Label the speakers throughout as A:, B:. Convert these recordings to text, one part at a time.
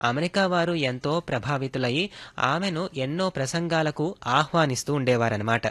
A: America వారు ఎంతో ప్రభావితులై ఆమెను ఎన్నో ప్రసంగాలకు ఆహ్వానిస్తూ ఉండేవారనమాట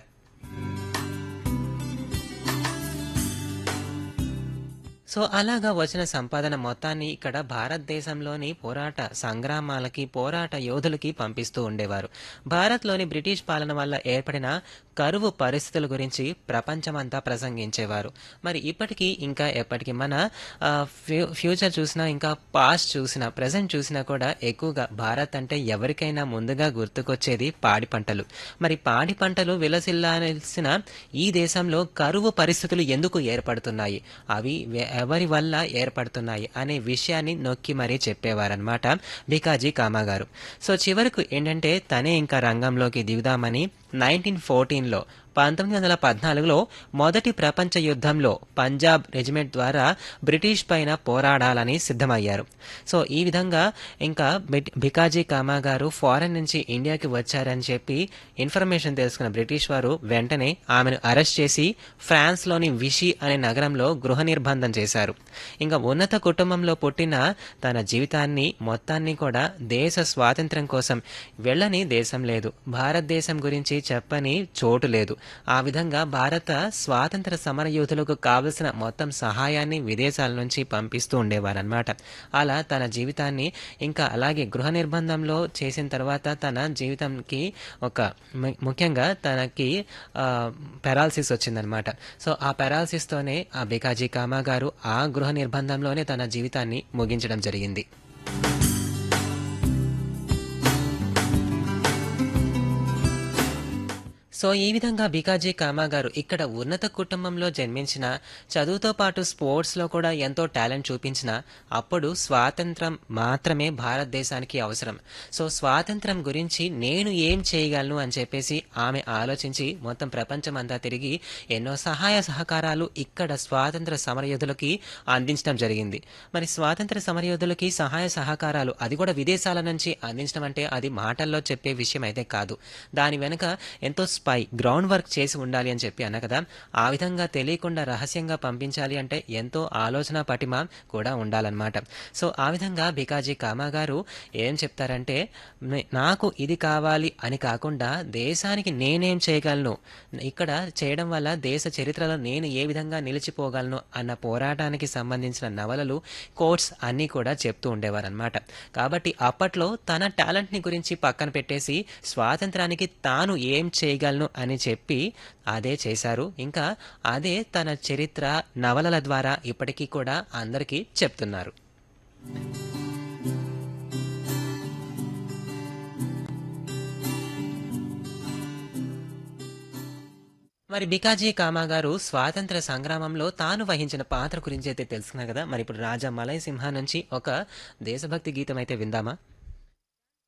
A: సో అలాగా వచ్చిన సంపాదన మొత్తాన్ని ఇక్కడ భారతదేశంలోని పోరాట సంగ్రామాలకి పోరాట యోధులకి పంపిస్తూ ఉండేవారు భారత్లోని బ్రిటిష్ పాలన వల్ల ఏర్పడిన కరువు పరిస్థితుల గురించి ప్రపంచమంతా ప్రసంగించేవారు మరి ఇప్పటికీ ఇంకా ఎప్పటికీ మన ఆ, ఫ్యూ ఫ్యూచర్ చూసినా ఇంకా పాస్ట్ చూసినా ప్రజెంట్ చూసినా కూడా ఎక్కువగా భారత్ అంటే ఎవరికైనా ముందుగా గుర్తుకొచ్చేది పాడి పంటలు మరి పాడి పంటలు విలసిల్లాల్సిన ఈ దేశంలో కరువు పరిస్థితులు ఎందుకు ఏర్పడుతున్నాయి అవి వె- ఎవరి వల్ల ఏర్పడుతున్నాయి అనే విషయాన్ని నొక్కి మరీ చెప్పేవారనమాట బికాజీ కామా గారు సో చివరకు ఏంటంటే తనే ఇంకా రంగంలోకి దిగుదామని నైన్టీన్ ఫోర్టీన్లో పంతొమ్మిది వందల పద్నాలుగులో మొదటి ప్రపంచ యుద్ధంలో పంజాబ్ రెజిమెంట్ ద్వారా బ్రిటిష్ పైన పోరాడాలని సిద్ధమయ్యారు సో ఈ విధంగా ఇంకా బిట్- భికాజీ కామా గారు ఫారెన్ నుంచి ఇండియాకి వచ్చారని చెప్పి ఇన్ఫర్మేషన్ తెలుసుకున్న బ్రిటిష్ వారు వెంటనే ఆమెను అరెస్ట్ చేసి ఫ్రాన్స్లోని విషి అనే నగరంలో గృహ నిర్బంధం చేశారు ఇంకా ఉన్నత కుటుంబంలో పుట్టిన తన జీవితాన్ని మొత్తాన్ని కూడా దేశ స్వాతంత్ర్యం కోసం వెళ్ళని దేశం లేదు భారతదేశం గురించి చెప్పని చోటు లేదు ఆ విధంగా భారత స్వాతంత్ర సమర యోధులకు కావలసిన మొత్తం సహాయాన్ని విదేశాల నుంచి పంపిస్తూ ఉండేవారనమాట అలా తన జీవితాన్ని ఇంకా అలాగే గృహ నిర్బంధంలో చేసిన తర్వాత తన జీవితంకి ఒక ము- ముఖ్యంగా తనకి పెరాలసిస్ వచ్చిందనమాట సో ఆ పెరాలసిస్తోనే ఆ బేకాజీ కామా గారు ఆ గృహ నిర్బంధంలోనే తన జీవితాన్ని ముగించడం జరిగింది సో ఈ విధంగా బికాజీ కామా గారు ఇక్కడ ఉన్నత కుటుంబంలో జన్మించిన చదువుతో పాటు స్పోర్ట్స్లో కూడా ఎంతో టాలెంట్ చూపించిన అప్పుడు స్వాతంత్రం మాత్రమే భారతదేశానికి అవసరం సో స్వాతంత్రం గురించి నేను ఏం చేయగలను అని చెప్పేసి ఆమె ఆలోచించి మొత్తం ప్రపంచం అంతా తిరిగి ఎన్నో సహాయ సహకారాలు ఇక్కడ స్వాతంత్ర సమరయోధులకి అందించడం జరిగింది మరి స్వాతంత్ర సమరయోధులకి సహాయ సహకారాలు అది కూడా విదేశాల నుంచి అందించడం అంటే అది మాటల్లో చెప్పే విషయం అయితే కాదు దాని వెనుక ఎంతో స్పై గ్రౌండ్ వర్క్ చేసి ఉండాలి అని చెప్పి అన్న కదా ఆ విధంగా తెలియకుండా రహస్యంగా పంపించాలి అంటే ఎంతో ఆలోచన పటిమ కూడా ఉండాలన్నమాట సో ఆ విధంగా బికాజీ కామా గారు ఏం చెప్తారంటే "నే- నాకు ఇది కావాలి అని కాకుండా దేశానికి నేనేం చేయగలను ఇక్కడ చేయడం వల్ల దేశ చరిత్రలో నేను ఏ విధంగా నిలిచిపోగలను అన్న పోరాటానికి సంబంధించిన నవలలు కోట్స్ అన్నీ కూడా చెప్తూ ఉండేవారనమాట కాబట్టి అప్పట్లో తన టాలెంట్ని గురించి పక్కన పెట్టేసి స్వాతంత్రానికి తాను ఏం చేయగలను అని చెప్పి అదే చేశారు ఇంకా అదే తన చరిత్ర నవలల ద్వారా ఇప్పటికీ కూడా అందరికీ చెప్తున్నారు మరి బికాజీ కామా గారు స్వాతంత్ర సంగ్రామంలో తాను వహించిన పాత్ర గురించి అయితే తెలుసుకున్నారు కదా మరి ఇప్పుడు రాజా మలయ్ సింహ నుంచి ఒక దేశభక్తి గీతం అయితే విందామా